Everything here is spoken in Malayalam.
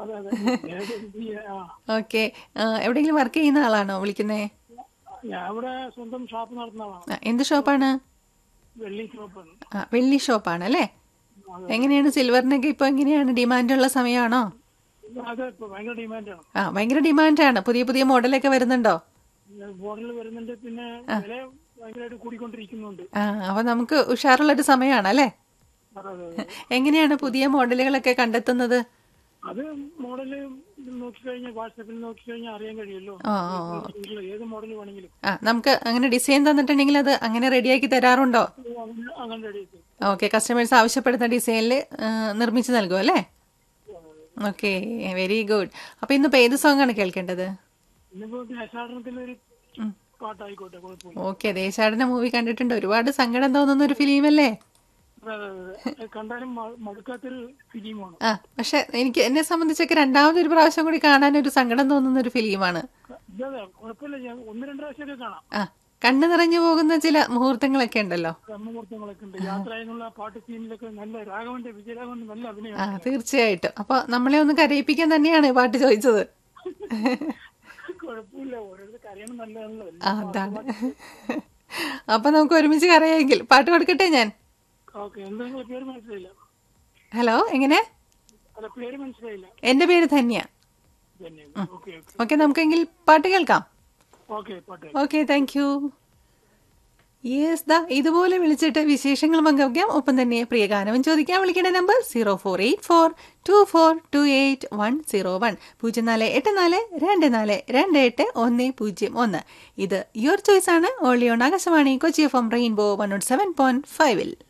അതെ അതെ ഏത് ഇത് ചെയ്യാ- ആ. ഓക്കെ എവിടെയെങ്കിലും വർക്ക് ചെയ്യുന്ന ആളാണോ വിളിക്കുന്നേ ഞാൻ ഇവിടെ സ്വന്തം ഷോപ്പ് നടത്തുന്ന ആളാണ് ആ, എന്ത് ഷോപ്പാണ് വെള്ളി ഷോപ്പാണ് ആ, വെള്ളി ഷോപ്പാണ് അല്ലേ എങ്ങനെയാണ് സിൽവറിനൊക്കെ ഇപ്പോൾ എങ്ങനെയാണ് ഡിമാൻഡുള്ള സമയമാണോ അതെ ഇപ്പൊ ഭയങ്കര ഡിമാൻഡാണ് ആ ഭയങ്കര ഡിമാൻഡാണ് പുതിയ പുതിയ മോഡലൊക്കെ വരുന്നുണ്ടോ ബോർഡിൽ വരുന്നുണ്ട് പിന്നെ വില ഭയങ്കരമായിട്ട് കൂടിക്കൊണ്ടിരിക്കുന്നുണ്ട് ആ അപ്പോൾ നമുക്ക് ഉഷാറുള്ളൊരു സമയമാണ് അല്ലേ അതെ അതെ അതെ. എങ്ങനെയാണ് പുതിയ മോഡലുകളൊക്കെ കണ്ടെത്തുന്നത് അത് മോഡല് നോക്കിക്കഴിഞ്ഞാൽ വാട്സാപ്പിൽ നോക്കിക്കഴിഞ്ഞാൽ അറിയാൻ കഴിയുമല്ലോ ആ ആ ആ. ഇതില് ഏത് മോഡൽ വേണമെങ്കിലും ആ നമുക്ക് അങ്ങനെ ഡിസൈൻ തന്നിട്ടുണ്ടെങ്കിൽ അത് അങ്ങനെ റെഡിയാക്കി തരാറുണ്ടോ അങ്ങനെ- അങ്ങനെ റെഡി ചെയ്തു ഓക്കെ കസ്റ്റമേഴ്സ് ആവശ്യപ്പെടുന്ന ഡിസൈനിൽ നിർമ്മിച്ച് നൽകും അല്ലേ ഓക്കെ വെരി ഗുഡ് അപ്പോൾ ഇന്നിപ്പോൾ ഏത് സോങ് ആണ് കേൾക്കേണ്ടത് ഇന്നിപ്പോ ദേശാടനത്തിലെ ഒരു പാട്ടായിക്കോട്ടെ കുഴപ്പമില്ല ഓക്കെ ദേശാടന മൂവി കണ്ടിട്ടുണ്ട് ഒരുപാട് സങ്കടം തോന്നുന്ന ഒരു ഫിലിമല്ലേ അതെ അതെ അതെ അത് കണ്ടാലും മ- മടുക്കാത്തൊരു ഫിലിമാണ് ആ പക്ഷെ എനിക്ക് എന്നെ സംബന്ധിച്ചൊക്കെ രണ്ടാമതൊരു പ്രാവശ്യം കൂടി കാണാൻ ഒരു സങ്കടം തോന്നുന്ന ഒരു ഫിലിമാണ് അതെ അതെ കുഴപ്പമില്ല ഞാൻ ഒന്ന് രണ്ട് പ്രാവശ്യമൊക്കെ കാണാം ആ കണ്ണു നിറഞ്ഞു പോകുന്ന ചില മുഹൂർത്തങ്ങളൊക്കെ ഉണ്ടല്ലോ ബ്രഹ്മമുഹൂർത്തങ്ങളൊക്കെ ഉണ്ട് യാത്ര എന്നുള്ള പാട്ട് സീനിലൊക്കെ നല്ല രാഘവന്റെ വിജയരാഘവന്റെ നല്ല ആ അഭിനയമാണ് തീർച്ചയായിട്ടും അപ്പൊ നമ്മളെ ഒന്ന് കരയിപ്പിക്കാൻ തന്നെയാണ് ഈ പാട്ട് ചോദിച്ചത് കുഴപ്പമില്ല ഓരോരുത്തർ കരയണം നല്ലതാണല്ലോ ആ, അതാണ് അപ്പൊ നമുക്ക് ഒരുമിച്ച് കരയെങ്കിൽ പാട്ട് കൊടുക്കട്ടെ ഞാൻ ഓക്കെ എന്താ നിങ്ങളെ പേര് മനസ്സിലായില്ല ഹലോ എങ്ങനെ അല്ല പേര് മനസ്സിലായില്ല എന്റെ പേര് ധന്യ തന്നെ ഓക്കെ ഓക്കെ ഓക്കെ നമുക്കെങ്കിൽ പാട്ട് കേൾക്കാം ഓക്കെ പാട്ട് ഓക്കെ താങ്ക് യു യെസ് ദാ ഇതുപോലെ വിളിച്ചിട്ട് വിശേഷങ്ങൾ പങ്കുവയ്ക്കാം ഒപ്പം തന്നെ പ്രിയ ഗാനവും ചോദിക്കാൻ വിളിക്കേണ്ട number zero four eight four two four two eight one zero one പൂജ്യം നാല് എട്ട് നാല് രണ്ട് നാല് രണ്ട് എട്ട് ഒന്ന് പൂജ്യം ഒന്ന് ഇത് യുവർ ചോയ്സ് ആണ് only on Akashvani Kochi F M rainbow one nought seven point ഫൈവിൽ